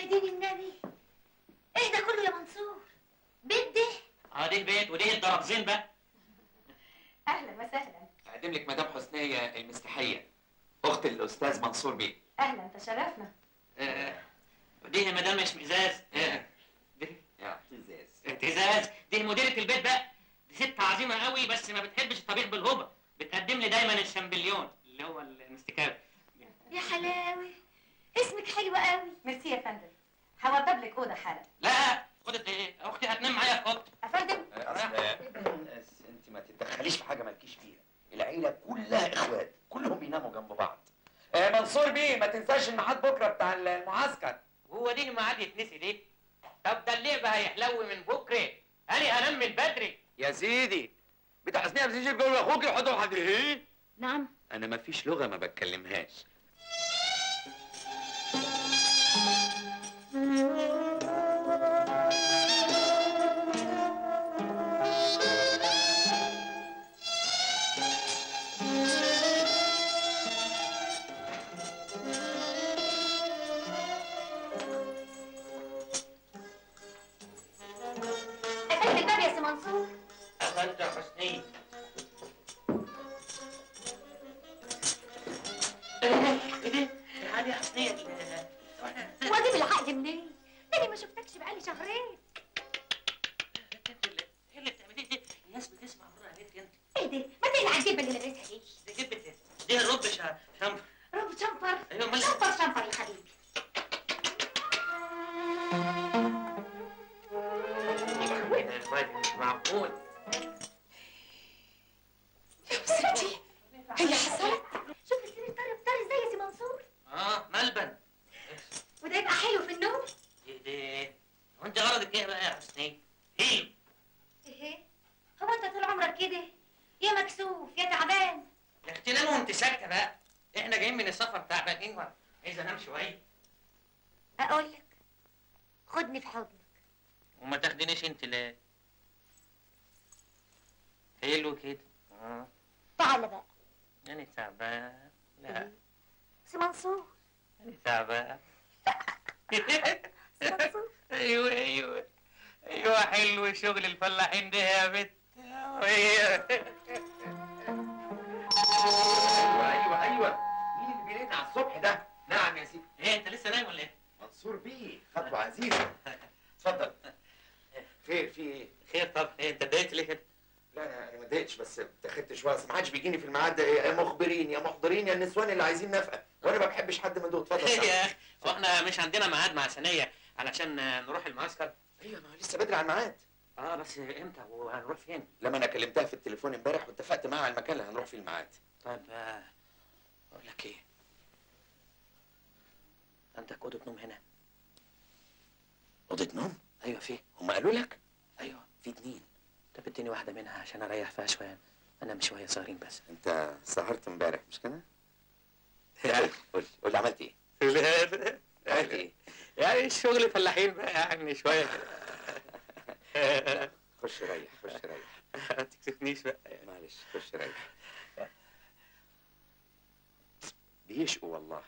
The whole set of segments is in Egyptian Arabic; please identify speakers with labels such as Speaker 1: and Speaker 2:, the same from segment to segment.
Speaker 1: دين النبي ايه ده كله يا منصور بيت ده
Speaker 2: اه دي البيت ودي الدرابزين بقى
Speaker 3: اهلا وسهلا
Speaker 4: اقدم لك مدام حسنيه المستحيه اخت الاستاذ منصور بيه
Speaker 3: اهلا تشرفنا
Speaker 2: آه دي مدام اشمئزاز آه دي
Speaker 4: يا اعتزاز
Speaker 2: اعتزاز دي مديرة البيت بقى دي ست عظيمة قوي بس ما بتحبش الطبيخ بالهوبا بتقدم لي دايما الشامبليون اللي هو المستكاب
Speaker 1: يا حلاوه اسمك حلو قوي
Speaker 3: ميرسي يا فندم هوضب لك اوضه حالا
Speaker 2: لا خدت ايه اختي هتنام معايا في اوضتي
Speaker 3: افندم
Speaker 4: اصل انت ما تتدخليش في حاجه مالكيش فيها العيله كلها اخوات كلهم بيناموا جنب بعض آه منصور بيه ما تنساش الميعاد بكره بتاع المعسكر
Speaker 2: هو دي ميعاد يتنسي دي طب ده اللعب هيحلو من بكره انا هنام من بدري
Speaker 4: يا سيدي بتاع حسنيه ما تيجي تقول لاخوك يحطوا حد ايه
Speaker 1: نعم
Speaker 4: انا ما فيش لغه ما بتكلمهاش
Speaker 1: قفلت الباب يا سي منصور
Speaker 2: أخذت حسني ايه ده؟ تعالي يا حسنية
Speaker 1: واجيب العقل منين ده انا ما شفتكش بقالي شهرين
Speaker 2: ايه اللي بتعمليه دي؟ الناس بتسمع مرة عليك انت
Speaker 1: ايه ده ما تقلع الجيبه اللي لابسها دي
Speaker 2: دي جبت دي الرب شا- شامبر
Speaker 1: رب شنفر
Speaker 2: ايوه امال
Speaker 1: شنفر شنفر يا حبيبي
Speaker 2: مش معقول
Speaker 1: ستي هي حصلت شوف السرير طري طري ازاي يا سي منصور
Speaker 2: اه ملبن
Speaker 1: وده يبقى حلو في النوم
Speaker 2: ايه ده؟ هو انت غرضك ايه بقى يا حسني؟ هيل
Speaker 1: ايه هو انت طول عمرك كده يا مكسوف يا تعبان
Speaker 2: يا اختي نام وانت ساكته بقى احنا جايين من السفر تعبانين عايز انام شويه
Speaker 1: اقول لك خدني في حضنك
Speaker 2: وما تاخدينيش انت ليه؟ حلو كده اه
Speaker 1: تعال بقى
Speaker 2: انا تعبان لا
Speaker 1: سي منصور
Speaker 2: انا تعبان
Speaker 1: سي منصور
Speaker 2: ايوه ايوه ايوه حلو شغل الفلاحين ده يا بت ايوه
Speaker 4: ايوه ايوه ايوه مين اللي بيرن على الصبح ده نعم يا سيدي
Speaker 2: ايه انت لسه نايم ولا ايه؟
Speaker 4: منصور بيه خطوه عزيزه اتفضل خير في ايه
Speaker 2: خير طب ايه انت اتضايقت ليه كده؟
Speaker 4: لا انا أنا ما اتضايقتش بس اتاخدت شويه اصل ما حدش بيجيني في الميعاد ده يا مخبرين يا محضرين يا النسوان اللي عايزين نفقه وانا ما بحبش حد من دول اتفضل
Speaker 2: يا اخي واحنا مش عندنا ميعاد مع ثانيه علشان نروح المعسكر
Speaker 4: ايوه ما هو لسه بدري على الميعاد
Speaker 2: اه بس امتى وهنروح فين؟
Speaker 4: لما انا كلمتها في التليفون امبارح واتفقت معاها على المكان اللي هنروح فيه الميعاد
Speaker 2: طيب آه، اقول لك ايه؟ عندك اوضه نوم هنا؟
Speaker 4: اوضه نوم
Speaker 2: ايوه في
Speaker 4: هم قالوا لك
Speaker 2: ايوه
Speaker 4: في اتنين
Speaker 2: طب اديني واحده منها عشان اريح فيها شويه انام شويه صغيرين بس
Speaker 4: انت سهرت امبارح مش كده قول قول قول لي عملت ايه عملت ايه
Speaker 2: يعني الشغل فلاحين بقى يعني شويه كده
Speaker 4: خش ريح خش ريح
Speaker 2: ما تكسفنيش بقى
Speaker 4: معلش خش ريح بيشقوا والله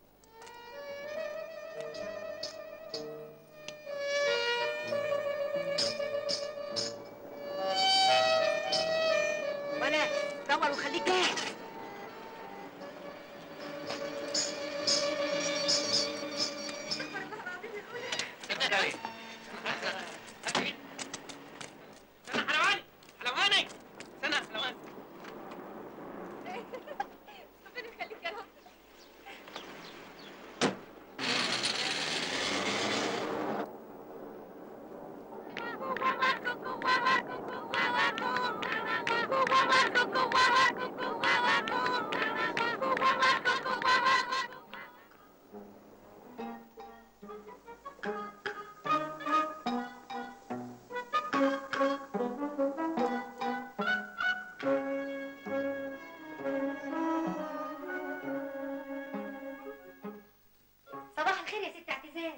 Speaker 1: وانا دور وخليك جاهز
Speaker 2: استنى حلواني حلواني استنى حلواني
Speaker 3: ربنا يخليك يا رب
Speaker 1: صباح الخير يا ست اعتزاز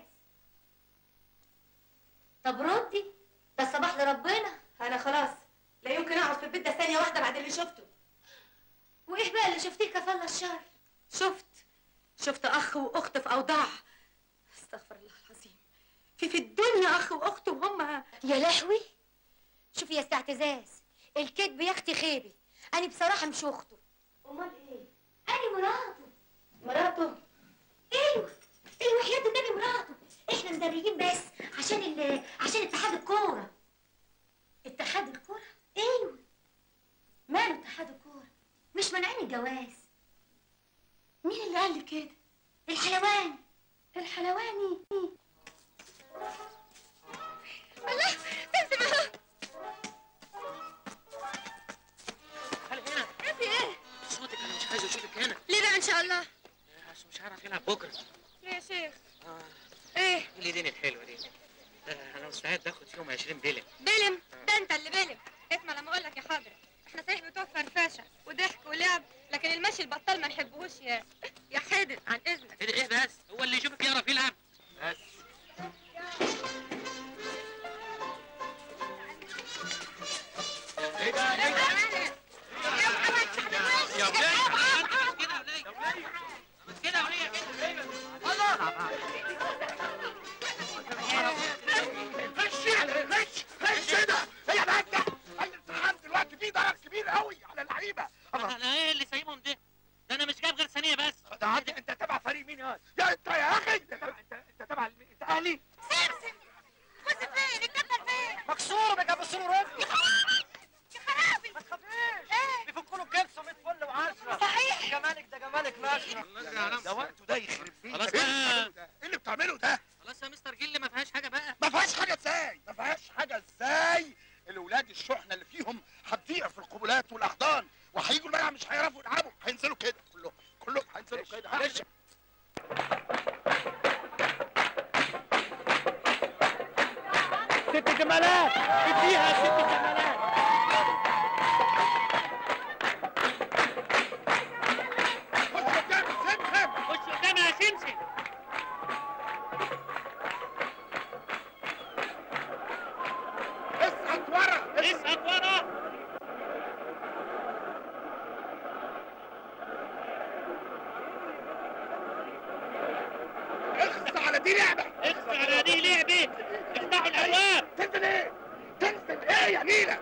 Speaker 1: طب ردي ده الصباح لربنا
Speaker 3: انا خلاص لا يمكن اقعد في البيت ده ثانيه واحده بعد اللي شفته
Speaker 1: وايه بقى اللي شفتيه كفالة الشر
Speaker 3: شفت شفت اخ واخت في اوضاع استغفر الله العظيم في في الدنيا اخ واخت وهم
Speaker 1: يا لهوي شوفي يا سي اعتزاز الكذب يا اختي خيبه انا بصراحه مش اخته امال ايه انا مراته مراته ايوه ايوه حياه النبي مراته احنا مدريين بس عشان ال... عشان اتحاد الكوره اتحاد الكوره ايوه ماله اتحاد الكوره مش مانعين الجواز
Speaker 3: مين اللي قال لي كده
Speaker 1: الحلواني
Speaker 3: الحلواني
Speaker 1: الله تنزل اهو
Speaker 2: هل هنا
Speaker 1: في ايه
Speaker 2: صوتك انا مش عايز اشوفك هنا
Speaker 1: ليه بقى ان شاء الله
Speaker 2: عشان مش هعرف يلعب بكره
Speaker 1: ليه يا شيخ
Speaker 2: اه
Speaker 1: ايه
Speaker 2: الايدين الحلوه دي آه، انا مستعد اخد فيهم 20 بلم
Speaker 1: بلم ده انت اللي بلم اسمع لما اقول لك يا حضرة احنا صحيح بتوع فرفشه وضحك ولعب لكن المشي البطال ما نحبهوش يا يا حادث عن اذنك
Speaker 2: ايه ده ايه بس هو اللي يشوفك يعرف يلعب بس ايه ده ايه ده يا وليه كده وليه بس كده وليه كده
Speaker 5: خش خش خش ده هي بقى الامتحان دلوقتي فيه ضرر كبير قوي على اللعيبه
Speaker 2: انا ايه اللي سايبهم ده ده انا مش جايب غير ثانيه بس
Speaker 5: ده عادي انت تبع فريق مين يا يا انت يا اخي انت تبع انت انت تبع الم- انت اهلي
Speaker 1: سمسم خش فين الكابتن فين
Speaker 5: مكسور بيجبسوا له رزق
Speaker 1: يا خرابي يا خرابي
Speaker 5: ما تخافيش
Speaker 1: ايه
Speaker 5: بيفكوا له كبسه 100 فل و10
Speaker 1: صحيح
Speaker 5: جمالك ده جمالك ماشي ده وقته ده يخرب بيتك
Speaker 2: خلاص
Speaker 5: ايه
Speaker 2: بقى.
Speaker 5: اللي بتعمله ده؟ ايه اللي بتعمله ده
Speaker 2: خلاص يا مستر جيل ما فيهاش حاجه بقى
Speaker 5: ما فيهاش حاجه ازاي ما فيهاش حاجه ازاي الاولاد الشحنه اللي فيهم هتضيع في القبلات والاحضان وهيجوا الملعب مش هيعرفوا يلعبوا هينزلوا كده كلهم كلهم هينزلوا كده معلش
Speaker 2: ست جمالات اديها ست جمالات
Speaker 5: خش قدام سمسم
Speaker 2: خش قدامي يا سمسم
Speaker 5: اسقط ورا
Speaker 2: اسقط ورا
Speaker 5: اخص على دي لعبه
Speaker 2: اخفى على دي لعبه افتحوا الابواب
Speaker 5: تنزل ايه تنزل ايه يا نيلة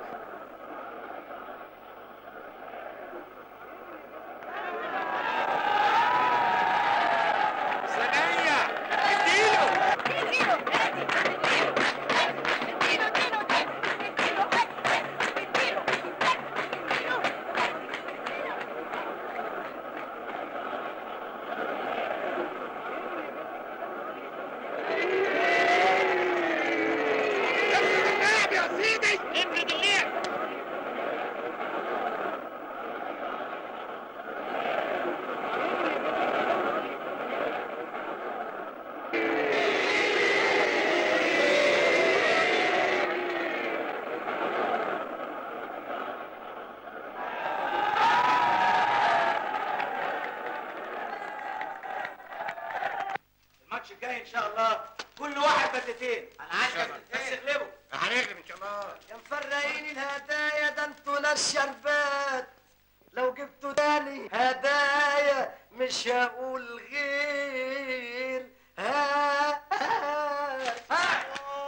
Speaker 5: ثانية اديله افرض اللعب يا سيدي
Speaker 2: افرد اللعب
Speaker 6: الماتش الجاي ان شاء الله كل واحد بتتين انا عايز بس اغلبه
Speaker 5: هنغلب ان شاء الله
Speaker 6: يا مفرقين الهدايا ده انتوا ناس شربات لو جبتوا تاني هدايا مش هقول غير ها ها ها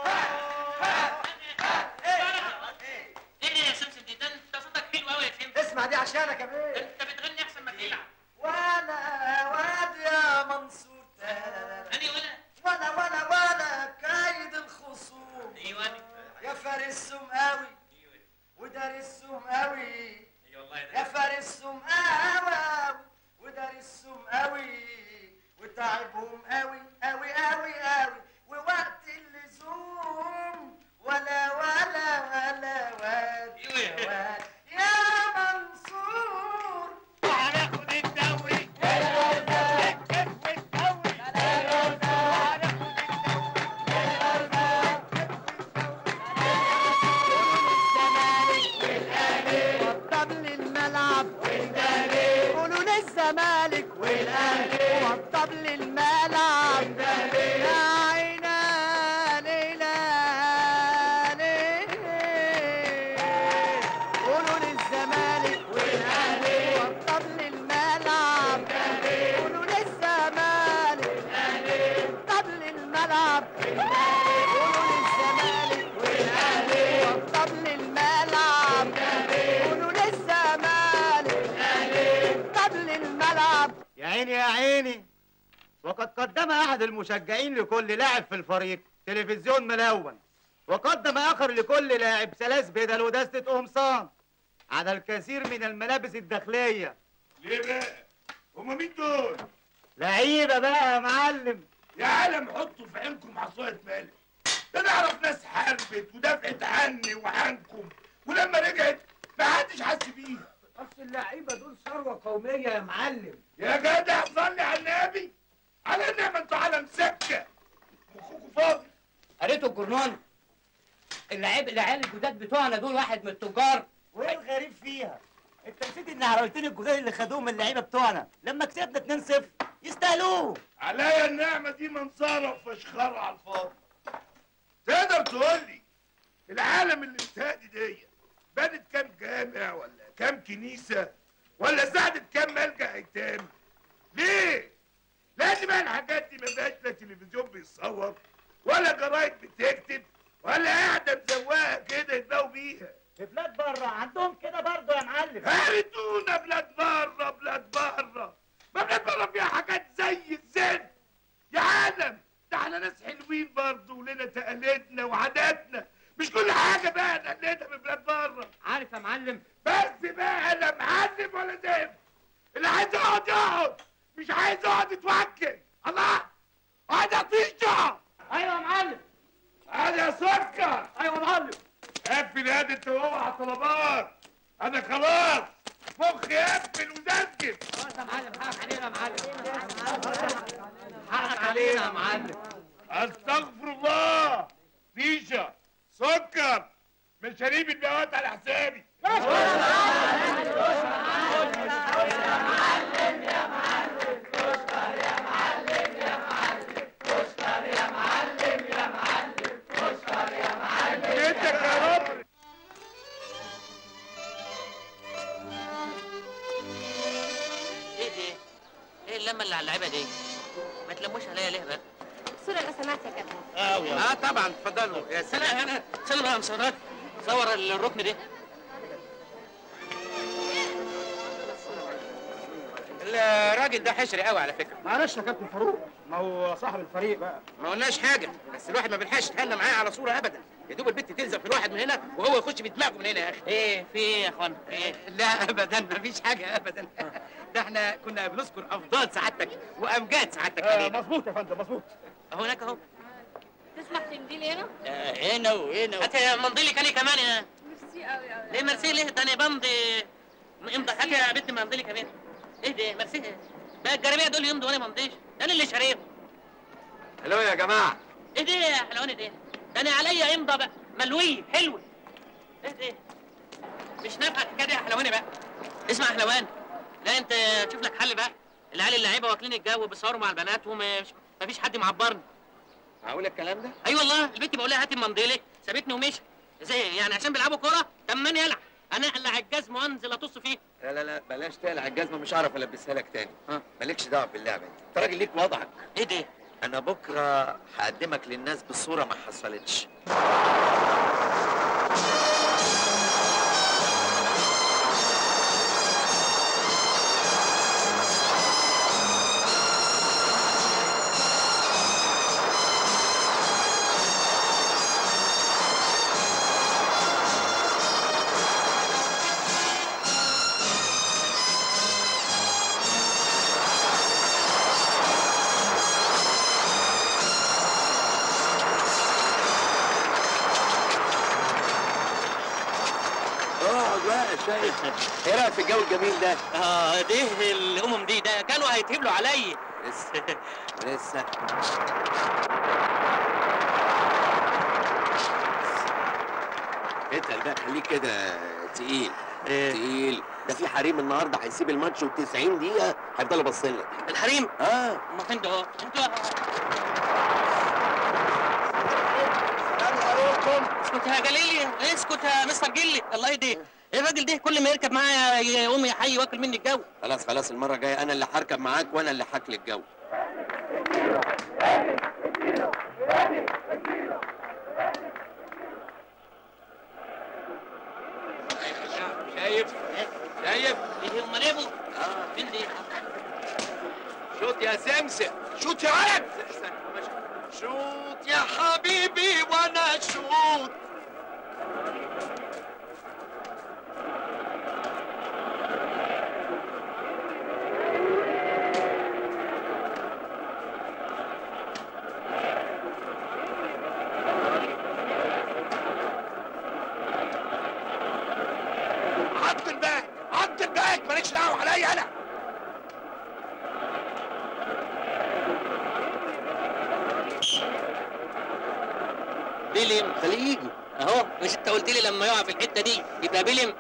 Speaker 2: ايه ده يا سمسم دي ده انت صوتك حلو قوي يا سمسم
Speaker 6: اسمع دي عشانك يا
Speaker 2: ده
Speaker 6: بيه
Speaker 2: انت بتغني احسن ما تلعب
Speaker 6: وانا واد يا منصور
Speaker 2: انا ولا
Speaker 6: وانا وانا وانا كايد الخصوم
Speaker 2: ايوه
Speaker 6: يا فارسهم قوي ودارسهم قوي
Speaker 2: ايوه والله
Speaker 6: يا فارسهم قوي ودارسهم قوي وتعبهم قوي قوي قوي قوي ووقت اللزوم ولا ولا ولا واد يا واد يا منصور
Speaker 5: هناخد الدوري الكف والدوري هناخد الدوري
Speaker 7: الملعب قولوا للزمالك وطب للملعب قولوا للزمالك طب للملعب
Speaker 6: يا عيني يا عيني وقد قدم احد المشجعين لكل لاعب في الفريق تلفزيون ملون وقدم اخر لكل لاعب ثلاث بدل ودستة قمصان على الكثير من الملابس الداخلية
Speaker 5: ليه بقى؟ هما مين دول؟
Speaker 6: لعيبة بقى يا معلم
Speaker 5: يا عالم حطوا في عينكم عصاية ملح ده نعرف ناس حاربت ودافعت عني وعنكم ولما رجعت ما حدش حس بيها
Speaker 6: اصل اللعيبة دول ثروة قومية يا معلم
Speaker 5: يا جدع صلي على النبي على النعمة انتوا على مسكة مخكوا فاضي
Speaker 8: قريتوا الجرنان اللعيب العيال الجداد بتوعنا دول واحد من التجار
Speaker 6: وايه الغريب فيها؟ انت نسيت ان عراويتين الجداد اللي خدوهم من اللعيبة بتوعنا لما كسبنا 2-0 يستاهلوه
Speaker 5: عليا النعمة دي منظرة وفشخرة على الفاضي تقدر تقول لي العالم اللي انتهى دي بنت كام جامع ولا كام كنيسة ولا ساعدت كام ملجأ أيتام ليه؟ لأن بقى الحاجات دي ما بقاش لا تلفزيون بيصور ولا جرايد بتكتب ولا قاعدة مزوقة كده يتباهوا بيها
Speaker 6: في بلاد بره عندهم كده برضه يا معلم
Speaker 5: هردونا بلاد بره بلاد بره ما بلاد بره فيها حاجات زي الزفت يا عالم ده احنا ناس حلوين برضه ولنا تقاليدنا وعاداتنا مش كل حاجه بقى نقلدها من بلاد بره
Speaker 8: عارف يا معلم
Speaker 5: بس بقى لا معلم ولا زفت اللي عايز يقعد يقعد مش عايز يقعد يتوكل الله قاعد اطيشه
Speaker 8: ايوه يا معلم
Speaker 5: قاعد يا سكر
Speaker 8: ايوه يا معلم
Speaker 5: قفل يا انت وهو على الطلبات انا خلاص مخي قفل ودرجل
Speaker 8: خلاص يا معلم حقك علينا يا معلم حقك علينا يا معلم
Speaker 5: استغفر الله فيشة سكر مشاريب البهوات على حسابي انت يا رب
Speaker 2: ايه دي؟ ايه اللمه اللي على اللعيبه دي؟ ما تلموش عليا ليه بقى؟
Speaker 1: صورة لو سمحت يا كابتن
Speaker 2: اه طبعا اتفضلوا يا سلام انا سلام بقى مصورات صور الركن ده الراجل ده حشري قوي على فكره
Speaker 6: معلش يا كابتن فاروق ما هو صاحب الفريق بقى
Speaker 2: ما قلناش حاجه بس الواحد ما بيلحقش يتهنى معاه على صوره ابدا يا دوب البت تلزق في الواحد من هنا وهو يخش بدماغه من هنا يا اخي ايه في ايه يا اخوان ايه لا ابدا ما فيش حاجه ابدا ده احنا كنا بنذكر افضال سعادتك وامجاد سعادتك علينا
Speaker 6: مظبوط يا فندم مظبوط
Speaker 2: اهو هناك اهو
Speaker 1: تسمح تمديلي هنا؟
Speaker 2: هنا وهنا هات يا ممضي لي كاني كمان يا
Speaker 1: ميرسي قوي قوي
Speaker 2: ليه ميرسي ليه ده انا بمضي امضي هات يا بنت ممضي لي كمان ايه ده ميرسي بقى الجرابيه دول يمضوا وانا ما امضيش ده انا اللي شاريهم
Speaker 4: الو يا جماعه
Speaker 2: ايه ده يا حلواني ده ده انا عليا امضى بقى ملويه حلوه ايه ده مش نافعه الحكايه دي يا حلواني بقى اسمع يا حلوان لا انت تشوف لك حل بقى العيال اللعيبه واكلين الجو وبيصوروا مع البنات ومش مفيش حد معبرني
Speaker 4: معقول الكلام ده؟
Speaker 2: اي والله البنت بقول لها هاتي المنديلي سابتني ومشي ازاي يعني عشان بيلعبوا كوره طب ما انا يلعب انا اقلع الجزم وانزل اطص فيه
Speaker 4: لا لا لا بلاش تقلع الجزمه مش هعرف البسها لك تاني
Speaker 2: ها.
Speaker 4: مالكش دعوه باللعبه انت انت راجل ليك وضعك
Speaker 2: ايه ده
Speaker 4: انا بكره هقدمك للناس بصوره ما حصلتش اقعد بقى يا شايف ايه رايك في الجو الجميل ده؟
Speaker 2: اه ده الامم دي ده كانوا هيتهبلوا عليا
Speaker 4: لسه لسه اتقل بقى خليك كده تقيل تقيل ده في حريم النهارده هيسيب الماتش و90 دقيقة هيفضلوا باصين لك
Speaker 2: الحريم
Speaker 4: اه
Speaker 2: ما فين ده اهو انتوا اسكت يا جليلي اسكت يا مستر جلي الله يهديك ايه الراجل ده كل ما يركب معايا يقوم يحيي واكل مني الجو
Speaker 4: خلاص خلاص المرة الجاية أنا اللي هركب معاك وأنا اللي هاكل الجو شايف شايف
Speaker 2: ايه امال ايه ابو فين دي
Speaker 4: شوت يا سمسم شوت يا ولد شوت يا حبيبي وانا شوت عض الباك عض الباك مالكش دعوه عليا انا
Speaker 2: بيلم خليه يجي اهو مش انت قلت لي لما يقع في الحته دي يبقى بيلم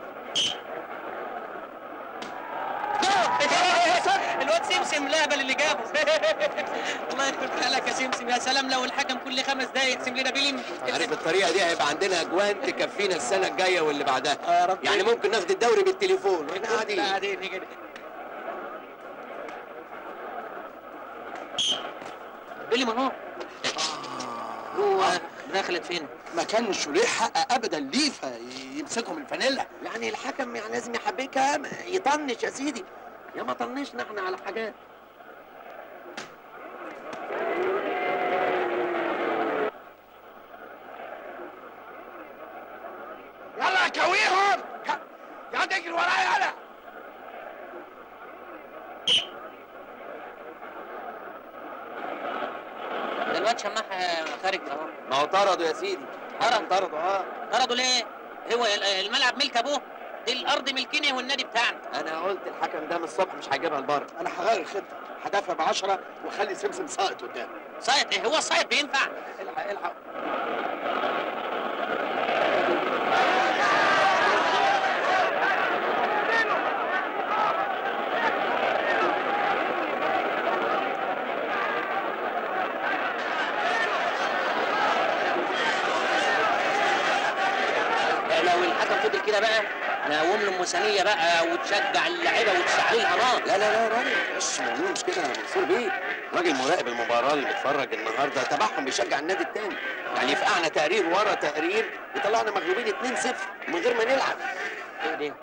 Speaker 2: الواد سمسم لهبل اللي جابه الله يكون في حالك يا سمسم يا سلام لو الحكم كل خمس دقايق يقسم لنا بيلم
Speaker 9: عارف الطريقه دي هيبقى عندنا اجوان تكفينا السنه الجايه واللي بعدها
Speaker 2: يا رب
Speaker 9: يعني ممكن ناخد الدوري بالتليفون واحنا قاعدين
Speaker 2: قاعدين كده بيلم اهو هو دخلت فين؟
Speaker 9: ما كانش ليه حق ابدا ليفا يمسكهم الفانيلا يعني الحكم يعني لازم يحبكها يطنش يا سيدي يا ما طنشنا احنا على حاجات
Speaker 5: يلا كويهم يا تجري ورايا انا
Speaker 2: ده الواد شماح خارج اهو
Speaker 9: ما هو طردوا يا سيدي
Speaker 2: طرد
Speaker 9: طردوا اه
Speaker 2: طردوا ليه؟ هو ال- الملعب ملك ابوه دي الارض ملكنا والنادي بتاعنا
Speaker 9: انا قلت الحكم ده من الصبح مش هيجيبها لبره انا هغير الخطه هدافع ب 10 واخلي سمسم ساقط قدام
Speaker 2: صايد ايه هو الصايد بينفع؟
Speaker 9: الحق الحق
Speaker 2: لو الحكم فضل كده بقى نقوم له المثانيه بقى وتشجع اللعيبه وتشعللها نار
Speaker 9: لا لا لا راجل مش موضوع مش كده يا منصور بيه راجل مراقب المباراه اللي بيتفرج النهارده تبعهم بيشجع النادي التاني يعني يفقعنا تقرير ورا تقرير وطلعنا مغلوبين 2-0 من غير ما نلعب
Speaker 2: ايه ده؟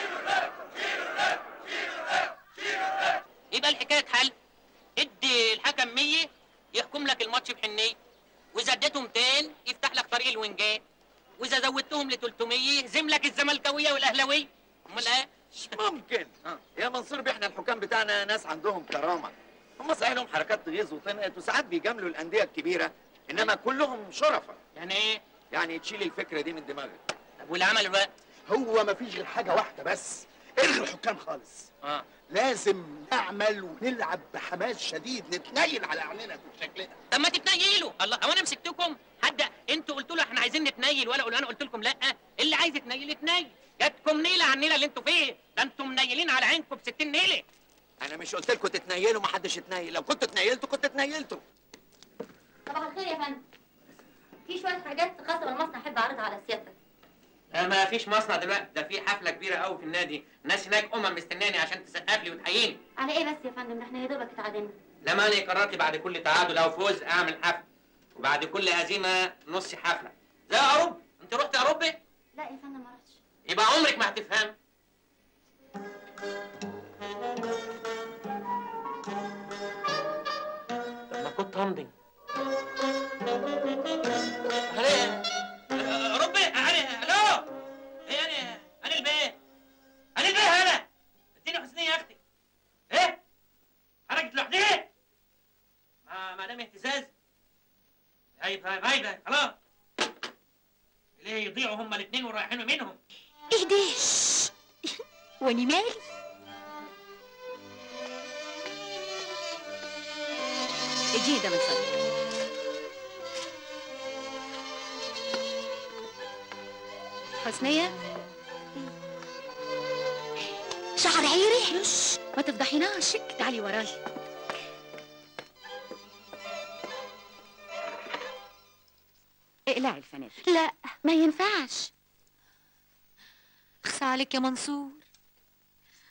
Speaker 2: يبقى الحكايه اتحل ادي الحكم 100 يحكم لك الماتش بحنيه واذا اديته 200 يفتح لك طريق الوينجات واذا زودتهم ل 300 يهزم لك الزملكاويه والاهلاويه امال ايه؟
Speaker 9: مش ممكن يا منصور بيه احنا الحكام بتاعنا ناس عندهم كرامه هم صحيح لهم حركات تغيظ وتنقط وساعات بيجاملوا الانديه الكبيره انما كلهم شرفاء
Speaker 2: يعني ايه؟
Speaker 9: يعني تشيل الفكره دي من دماغك
Speaker 2: طب واللي عمل بقى؟
Speaker 5: هو ما فيش غير حاجه واحده بس الغي الحكام خالص
Speaker 2: اه
Speaker 5: لازم نعمل ونلعب بحماس شديد نتنيل على عينينا بالشكل ده
Speaker 2: طب ما تتنيلوا الله هو انا مسكتكم حد انتوا قلتوا له احنا عايزين نتنيل ولا قلت انا قلت لكم لا اللي عايز يتنيل يتنيل جاتكم نيله على النيله اللي انتوا فيه ده انتوا منيلين على عينكم ب 60 نيله
Speaker 9: انا مش قلت لكم تتنيلوا ما حدش اتنيل لو كنتوا اتنيلتوا كنت اتنيلتوا
Speaker 1: صباح الخير يا فندم في شويه حاجات خاصه بالمصنع احب اعرضها على سيادتك
Speaker 2: آه ما فيش مصنع دلوقتي ده في حفله كبيره قوي في النادي الناس هناك امم مستناني عشان تسقف لي وتحييني
Speaker 1: على ايه بس يا فندم ده احنا يا دوبك اتعادلنا
Speaker 2: لما انا قررت لي بعد كل تعادل او فوز اعمل حفله وبعد كل هزيمه نص حفله زي اوروبا انت رحت اوروبا
Speaker 1: لا يا فندم ما رحتش
Speaker 2: يبقى عمرك ما هتفهم طب ما كنت همضي هلا اوروبا انا الو ايه انا انا البيه انا البيه انا اديني حسنيه يا اختي ايه خرجت لوحدي ما ما دام اهتزاز هيبقى هيبقى خلاص ليه يضيعوا هما الاثنين ورايحين منهم
Speaker 1: ايه ده واني مالي اديني ده من فضلك حسنية شعر عيري ما تفضحيناش تعالي وراي اقلعي الفانيلا لا ما ينفعش اخصى عليك يا منصور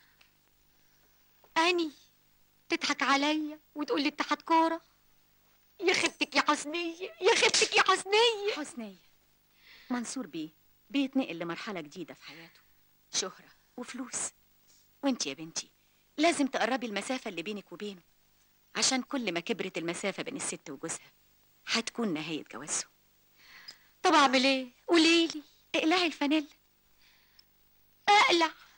Speaker 1: اني تضحك عليا وتقول لي اتحاد كوره يا خدتك يا حسنية يا خدتك يا حسنية
Speaker 10: حسنية منصور بيه بيتنقل لمرحلة جديدة في حياته شهرة وفلوس وانت يا بنتي لازم تقربي المسافة اللي بينك وبينه عشان كل ما كبرت المسافة بين الست وجوزها هتكون نهاية جوازهم
Speaker 1: طب اعمل ايه قوليلي
Speaker 10: اقلعي الفانيلا
Speaker 1: اقلع